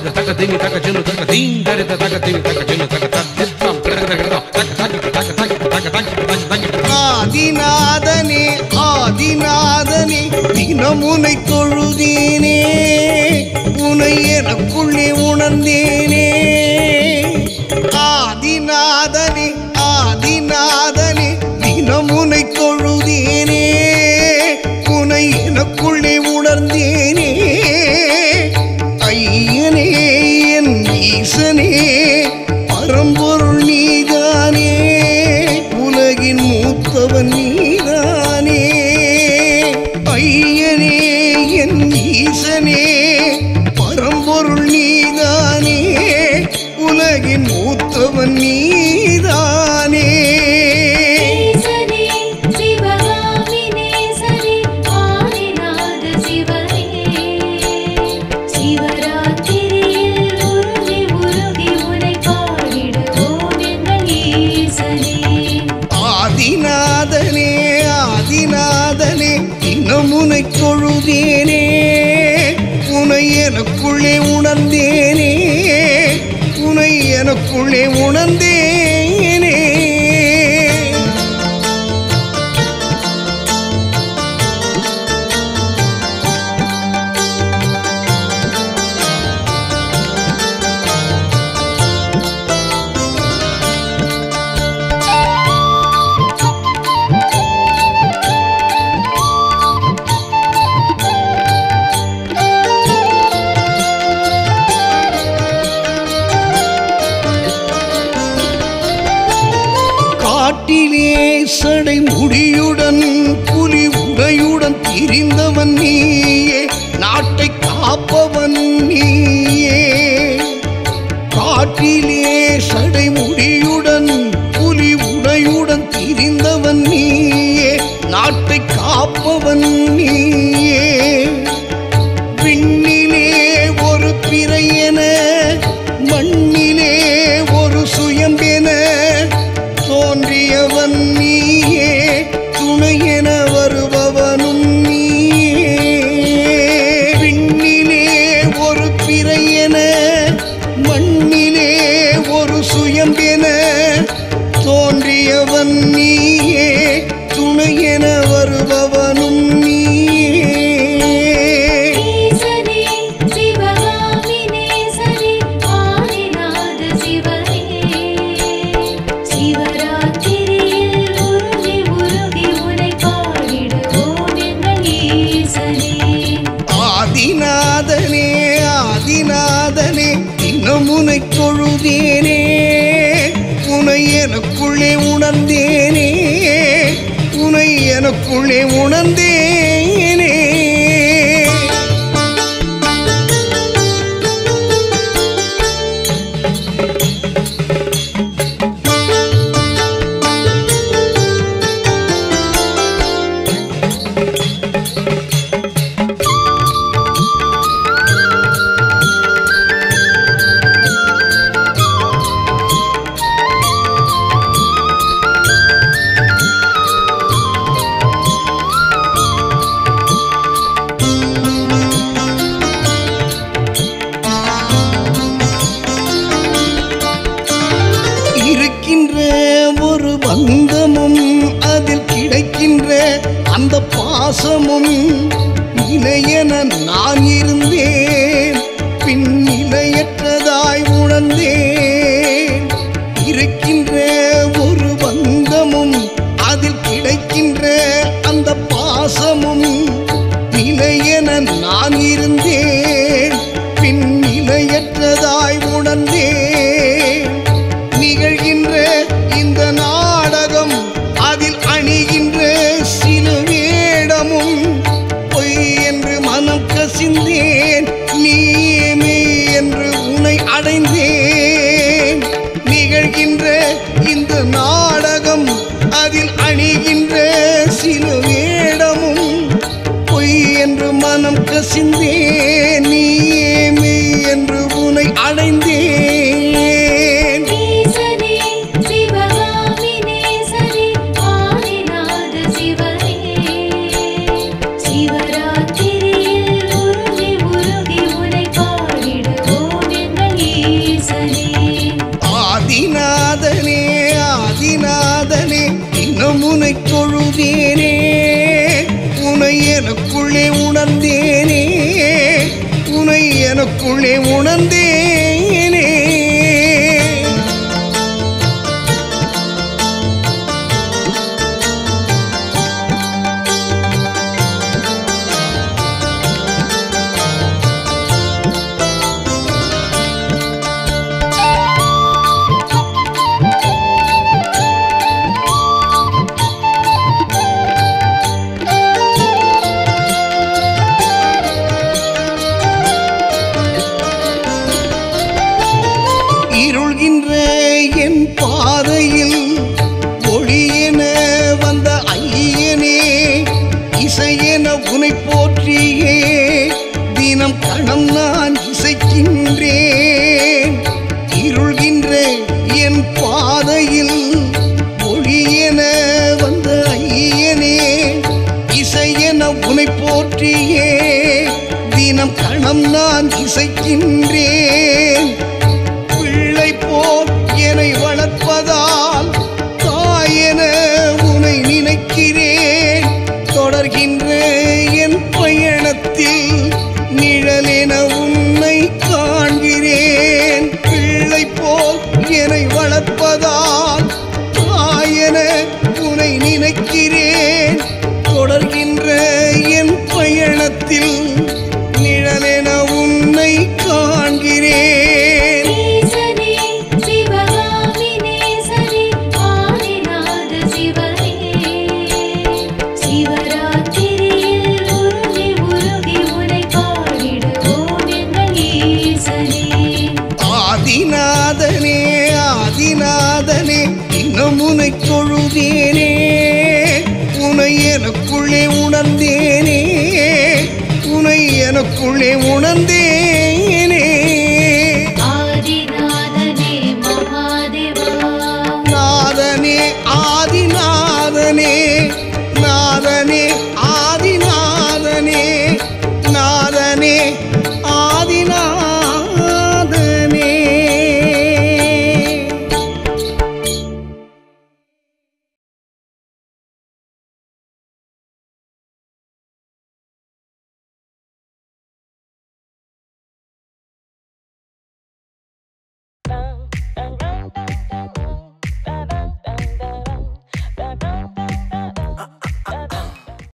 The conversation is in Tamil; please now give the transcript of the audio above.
தரித தக்க திமி தக்க சின்னு தக்க தீம் தரித தக்க திமி தக்க சின்னு தக்க தத்தித்தம் தக்க தக்க தக்க தக்க தக்க தக்க தக்க தக்க தக்க தக்க ஆதிநாதனே ஆதிநாதனே தினமுனை தொழுதேனே உனை எனக்குள்ளே உணர்ந்தேனே ஆதிநாதனே ஆதிநாதனே தினமுனை தொழுதேனே உனை எனக்குள்ளே உணர்ந்தேனே ஐயனே என் ஈசனே பரம்பொருள் நீதானே உலகின் மூத்தவன் நீதானே ஐயனே என் ஈசனே பரம்பொருள் நீதானே உலகின் மூத்தவன் நீதானே ஈசனே சிவகாமினே சரி ஆதிநாத சிவனே சிவராத்திரியில் உருகி உருகி உனை பாடிடுவோம் எங்கள் ஈசனே ஆதிநாதனே ஆதிநாதனே தினமுனை தொழுதேனே உனை எனக்குள்ளே உணர்ந்தேனே உனை எனக்குள்ளே உணர்ந்தேனே காட்டிலே சடை முடியுடன் புலி உடையுடன் திரிந்தவன் நீயே நாட்டை காப்பவன் நீயே காட்டிலே சடை முடியுடன் புலி உடையுடன் திரிந்தவன் நீயே நாட்டை காப்பவன் நீயே விண்ணிலே ஒரு பிறையென மண்ணிலே ஒரு சுயம்பென தோன்றியவன் நீயே துணையென வருபவனும் நீயே விண்ணிலே ஒரு பிறையென மண்ணிலே ஒரு சுயம்பென தோன்றியவன் நீயே துணையென வருபவனும் நீயே ஈசனே சிவகாமினே சரி ஆதிநாத சிவனே சிவராத்திரியில் உருகி உருகி உனை பாடிடுவோம் எங்கள் ஈசனே ஆதிநாதனே ஆதிநாதனே தினமுனை தொழுதேனே உனை எனக்குள்ளே உணர்ந்தேனே உனை எனக்குள்ளே உணர்ந்தேனே எனக்குள்ளே உணர்ந்தேனே இருள்கின்ற என் பாதையில் ஒளியென வந்த ஐயனே இசையென உனை போற்றியே தினம் கணம் நான் இசைக்கின்றேன் இருள்கின்ற என் பாதையில் ஒளியென வந்த ஐயனே இசையென உனை போற்றியே தினம் கணம் நான் இசைக்கின்றேன் பிள்ளை போல் என்னை வளர்ப்பதால் தாயென உனை நினைக்கிறேன் தொடர்கின்ற என் பயணத்தில் நிழலென உன்னை காண்கிறேன்